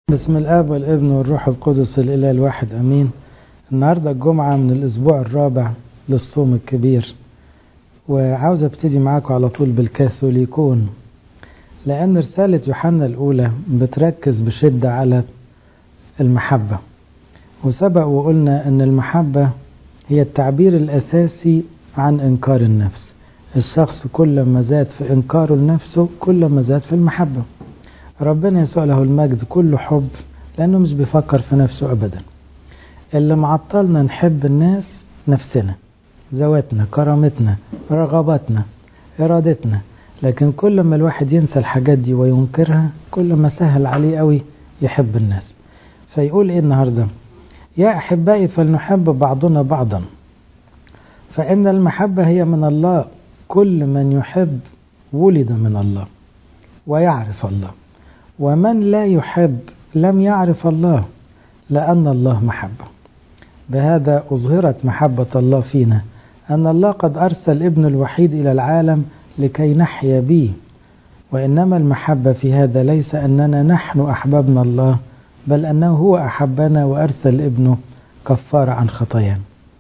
بسم الاب والابن والروح القدس الاله الواحد امين النهارده الجمعه من الاسبوع الرابع للصوم الكبير وعاوز ابتدي معاكم على طول بالكاثوليكون لان رساله يوحنا الاولى بتركز بشده على المحبه وسبق وقلنا ان المحبه هي التعبير الاساسي عن انكار النفس الشخص كل ما زاد في انكاره لنفسه كل ما زاد في المحبه ربنا يسوع له المجد كله حب لأنه مش بيفكر في نفسه أبدا اللي معطلنا نحب الناس نفسنا ذواتنا كرامتنا رغباتنا إرادتنا لكن كل ما الواحد ينسى الحاجات دي وينكرها كل ما سهل عليه قوي يحب الناس فيقول إيه النهاردة يا أحبائي فلنحب بعضنا بعضا فإن المحبة هي من الله كل من يحب ولد من الله ويعرف الله ومن لا يحب لم يعرف الله لأن الله محبة بهذا أظهرت محبة الله فينا أن الله قد أرسل ابن الوحيد إلى العالم لكي نحيا به وإنما المحبة في هذا ليس أننا نحن أحببنا الله بل أنه هو أحبنا وأرسل ابنه كفار عن خطايانا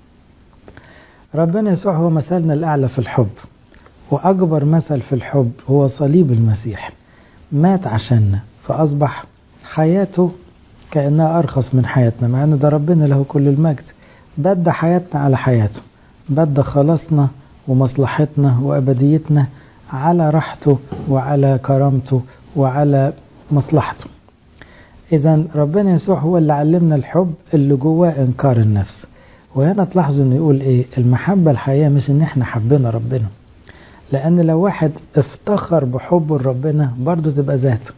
ربنا يسوع هو مثلنا الأعلى في الحب وأكبر مثل في الحب هو صليب المسيح مات عشاننا فأصبح حياته كأنها أرخص من حياتنا مع أن ده ربنا له كل المجد بدى حياتنا على حياته بدى خلاصنا ومصلحتنا وأبديتنا على راحته وعلى كرامته وعلى مصلحته إذا ربنا يسوع هو اللي علمنا الحب اللي جواه إنكار النفس وهنا تلاحظوا إنه يقول إيه المحبة الحقيقية مش إن إحنا حبينا ربنا لأن لو واحد افتخر بحبه لربنا برضه تبقى ذاته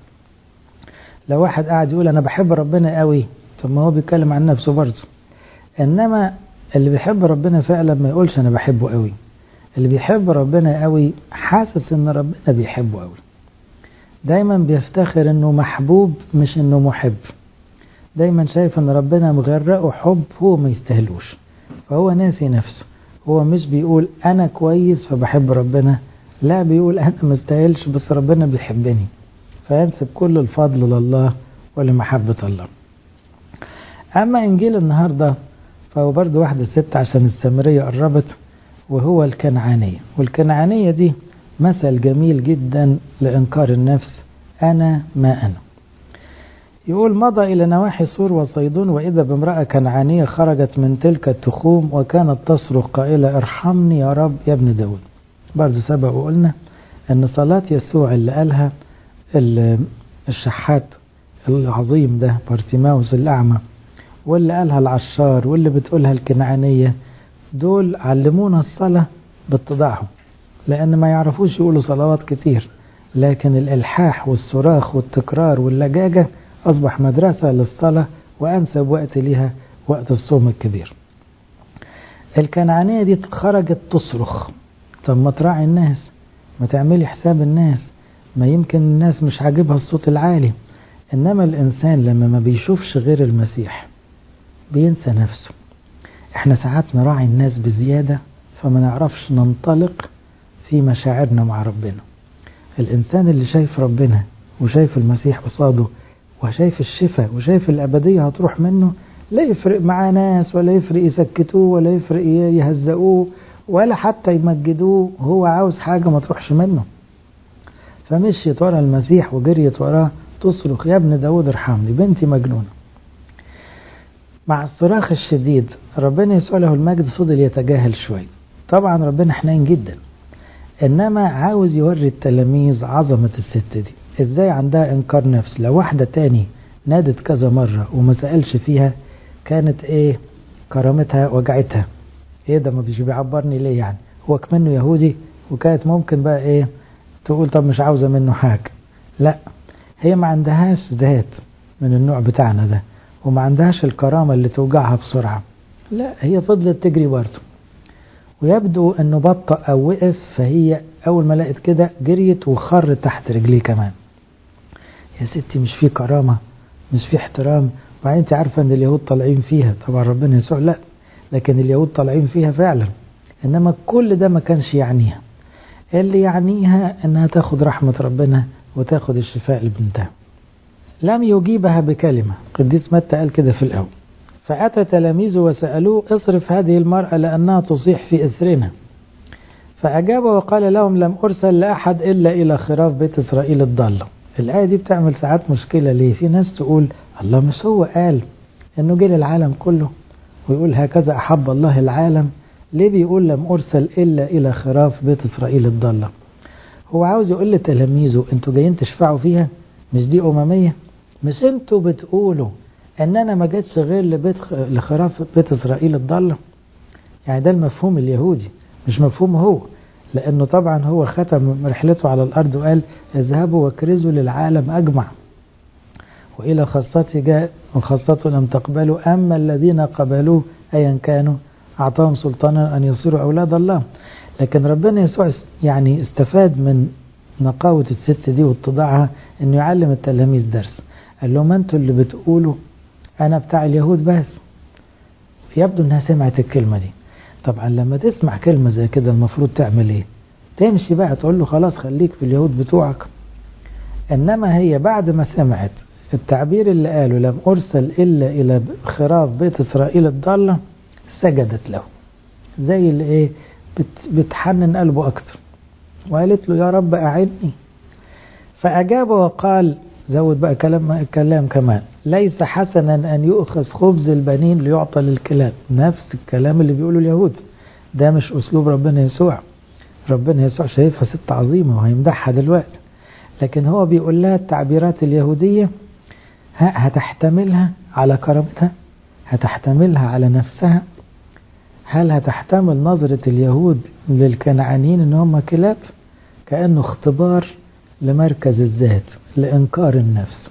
لو واحد قاعد يقول أنا بحب ربنا قوي طب ما هو بيتكلم عن نفسه برضه إنما اللي بيحب ربنا فعلا ما يقولش أنا بحبه قوي اللي بيحب ربنا قوي حاسس إن ربنا بيحبه قوي دايما بيفتخر إنه محبوب مش إنه محب دايما شايف إن ربنا مغرقه حب هو ما يستاهلوش فهو ناسي نفسه هو مش بيقول انا كويس فبحب ربنا لا بيقول انا مستاهلش بس ربنا بيحبني فينسب كل الفضل لله ولمحبة الله اما انجيل النهاردة فهو برضو واحدة ست عشان السامرية قربت وهو الكنعانية والكنعانية دي مثل جميل جدا لإنكار النفس أنا ما أنا يقول مضى إلى نواحي سور وصيدون وإذا بامرأة كنعانية خرجت من تلك التخوم وكانت تصرخ قائلة ارحمني يا رب يا ابن داود برضو سبق وقلنا أن صلاة يسوع اللي قالها الشحات العظيم ده بارتيماوس الأعمى واللي قالها العشار واللي بتقولها الكنعانية دول علمونا الصلاة باتضاعهم لأن ما يعرفوش يقولوا صلوات كتير لكن الإلحاح والصراخ والتكرار واللجاجة أصبح مدرسة للصلاة وأنسب وقت لها وقت الصوم الكبير الكنعانية دي خرجت تصرخ طب ما تراعي الناس ما تعملي حساب الناس ما يمكن الناس مش عاجبها الصوت العالي إنما الإنسان لما ما بيشوفش غير المسيح بينسى نفسه احنا ساعات نراعي الناس بزيادة فما نعرفش ننطلق في مشاعرنا مع ربنا الإنسان اللي شايف ربنا وشايف المسيح قصاده وشايف الشفاء وشايف الأبدية هتروح منه لا يفرق مع ناس ولا يفرق يسكتوه ولا يفرق يهزقوه ولا حتى يمجدوه هو عاوز حاجة ما تروحش منه فمشيت ورا المسيح وجريت وراه تصرخ يا ابن داود ارحمني بنتي مجنونة مع الصراخ الشديد ربنا يسوع له المجد فضل يتجاهل شوي طبعا ربنا حنين جدا انما عاوز يوري التلاميذ عظمة الست دي ازاي عندها انكار نفس لو واحدة تاني نادت كذا مرة وما سألش فيها كانت ايه كرامتها وجعتها ايه ده ما بيش بيعبرني ليه يعني هو كمنه يهودي وكانت ممكن بقى ايه تقول طب مش عاوزة منه حاجة لا هي ما عندهاش ذات من النوع بتاعنا ده وما عندهاش الكرامة اللي توجعها بسرعة لا هي فضلت تجري برضه ويبدو انه بطأ او وقف فهي اول ما لقت كده جريت وخر تحت رجليه كمان يا ستي مش في كرامة مش في احترام وبعدين انت عارفة ان اليهود طالعين فيها طبعا ربنا يسوع لا لكن اليهود طالعين فيها فعلا انما كل ده ما كانش يعنيها اللي يعنيها انها تاخد رحمة ربنا وتاخد الشفاء لبنتها لم يجيبها بكلمة قديس متى قال كده في الأول فأتى تلاميذه وسألوه اصرف هذه المرأة لأنها تصيح في إثرنا فأجاب وقال لهم لم أرسل لأحد إلا إلى خراف بيت إسرائيل الضالة الآية دي بتعمل ساعات مشكلة ليه في ناس تقول الله مش هو قال إنه جه للعالم كله ويقول هكذا أحب الله العالم ليه بيقول لم أرسل إلا إلى خراف بيت إسرائيل الضالة هو عاوز يقول لتلاميذه انتوا جايين تشفعوا فيها مش دي أممية مش انتوا بتقولوا ان انا ما جيتش غير لبيت لخراف بيت اسرائيل الضاله يعني ده المفهوم اليهودي مش مفهوم هو لانه طبعا هو ختم رحلته على الارض وقال اذهبوا واكرزوا للعالم اجمع والى خاصته جاء وخاصته لم تقبلوا اما الذين قبلوه ايا كانوا اعطاهم سلطانا ان يصيروا اولاد الله لكن ربنا يسوع يعني استفاد من نقاوة الست دي واتضاعها انه يعلم التلاميذ درس قال لهم انتوا اللي بتقولوا انا بتاع اليهود بس يبدو انها سمعت الكلمة دي طبعا لما تسمع كلمة زي كده المفروض تعمل ايه تمشي بقى تقول له خلاص خليك في اليهود بتوعك انما هي بعد ما سمعت التعبير اللي قاله لم ارسل الا الى خراف بيت اسرائيل الضالة سجدت له زي اللي ايه بت بتحنن قلبه اكتر وقالت له يا رب اعدني فاجاب وقال زود بقى كلام كلام كمان ليس حسنا ان يؤخذ خبز البنين ليعطى للكلاب نفس الكلام اللي بيقوله اليهود ده مش اسلوب ربنا يسوع ربنا يسوع شايفها ست عظيمه وهيمدحها دلوقتي لكن هو بيقول لها التعبيرات اليهوديه هتحتملها على كرامتها هتحتملها على نفسها هل هتحتمل نظرة اليهود للكنعانيين ان هم كلاب كأنه اختبار لمركز الذات لإنكار النفس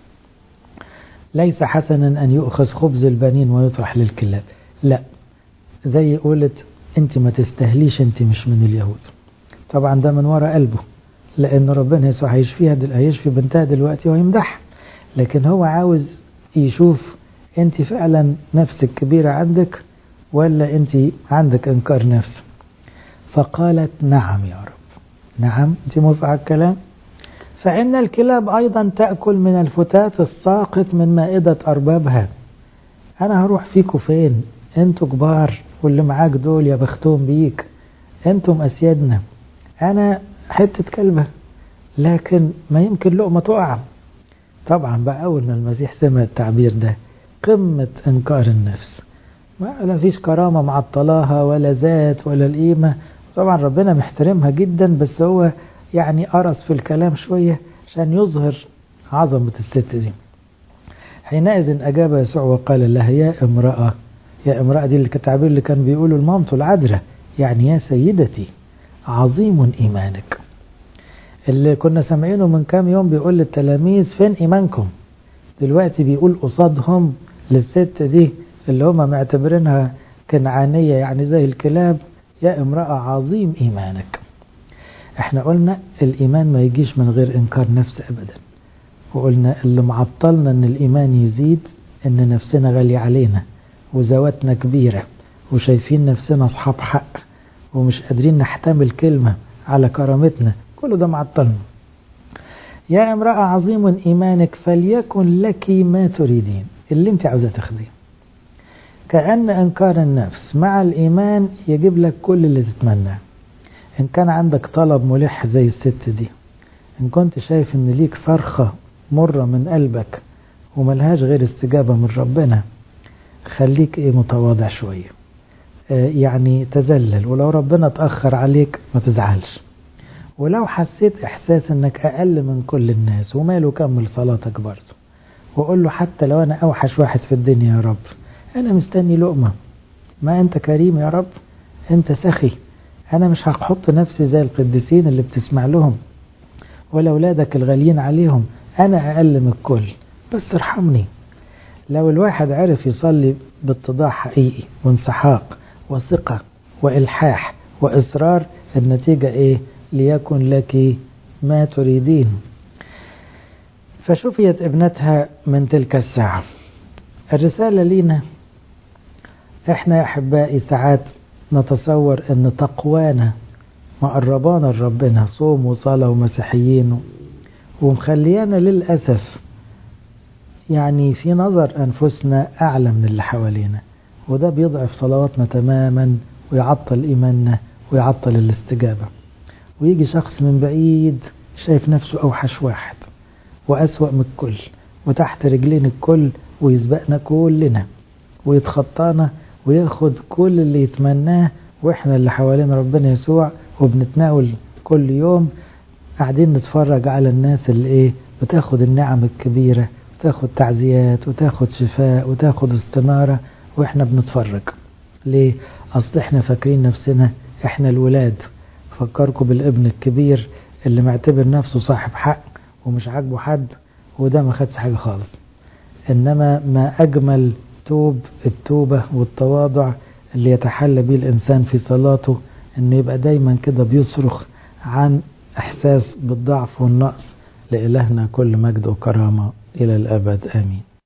ليس حسنا أن يؤخذ خبز البنين ويطرح للكلاب لا زي قولت انت ما تستهليش انت مش من اليهود طبعا ده من وراء قلبه لأن ربنا يسوع هيشفيها دل... هيشفي بنتها دلوقتي ويمدحها لكن هو عاوز يشوف انت فعلا نفسك كبيرة عندك ولا انت عندك انكار نفس فقالت نعم يا رب نعم انت موافقة على الكلام فإن الكلاب أيضا تأكل من الفتات الساقط من مائدة أربابها أنا هروح فيكوا فين انتوا كبار واللي معاك دول يا بختهم بيك انتم أسيادنا أنا حتة كلبة لكن ما يمكن لقمة تقع طبعا بقى أول ما المسيح سمع التعبير ده قمة إنكار النفس ما لا فيش كرامة معطلاها ولا ذات ولا القيمة طبعا ربنا محترمها جدا بس هو يعني قرص في الكلام شوية عشان يظهر عظمة الست دي حينئذ أجاب يسوع وقال لها يا امرأة يا امرأة دي التعبير اللي كان بيقوله المامته العذراء يعني يا سيدتي عظيم إيمانك اللي كنا سامعينه من كام يوم بيقول للتلاميذ فين إيمانكم دلوقتي بيقول قصادهم للست دي اللي هم معتبرينها كنعانية يعني زي الكلاب يا امرأة عظيم إيمانك احنا قلنا الإيمان ما يجيش من غير إنكار نفس أبدا وقلنا اللي معطلنا ان الإيمان يزيد ان نفسنا غالية علينا وزواتنا كبيرة وشايفين نفسنا أصحاب حق ومش قادرين نحتمل كلمة على كرامتنا كل ده معطلنا يا امرأة عظيم إيمانك فليكن لك ما تريدين اللي انت عاوزة تاخديه كأن إنكار النفس مع الإيمان يجيب لك كل اللي تتمناه إن كان عندك طلب ملح زي الست دي إن كنت شايف إن ليك صرخة مرة من قلبك وملهاش غير استجابة من ربنا خليك إيه متواضع شوية آه يعني تذلل ولو ربنا تأخر عليك ما تزعلش ولو حسيت إحساس إنك أقل من كل الناس وماله كمل صلاتك برضه وقول له حتى لو أنا أوحش واحد في الدنيا يا رب أنا مستني لقمة ما أنت كريم يا رب أنت سخي أنا مش هحط نفسي زي القديسين اللي بتسمع لهم ولا أولادك الغاليين عليهم أنا أقل من الكل بس ارحمني لو الواحد عرف يصلي باتضاع حقيقي وانسحاق وثقة وإلحاح وإصرار النتيجة إيه ليكن لك ما تريدين فشفيت ابنتها من تلك الساعة الرسالة لينا احنا يا احبائي ساعات نتصور ان تقوانا مقربانا لربنا صوم وصلاة ومسيحيين ومخليانا للأسف يعني في نظر أنفسنا أعلى من اللي حوالينا وده بيضعف صلواتنا تماما ويعطل إيماننا ويعطل الاستجابة ويجي شخص من بعيد شايف نفسه أوحش واحد وأسوأ من الكل وتحت رجلين الكل ويسبقنا كلنا ويتخطانا وياخد كل اللي يتمناه واحنا اللي حوالين ربنا يسوع وبنتناول كل يوم قاعدين نتفرج على الناس اللي ايه بتاخد النعم الكبيرة وتاخد تعزيات وتاخد شفاء وتاخد استنارة واحنا بنتفرج ليه اصل احنا فاكرين نفسنا احنا الولاد فكركم بالابن الكبير اللي معتبر نفسه صاحب حق ومش عاجبه حد وده ما خدش حاجة خالص إنما ما أجمل توب التوبة والتواضع اللي يتحلى به الإنسان في صلاته إنه يبقى دايما كده بيصرخ عن إحساس بالضعف والنقص لإلهنا كل مجد وكرامة إلى الأبد آمين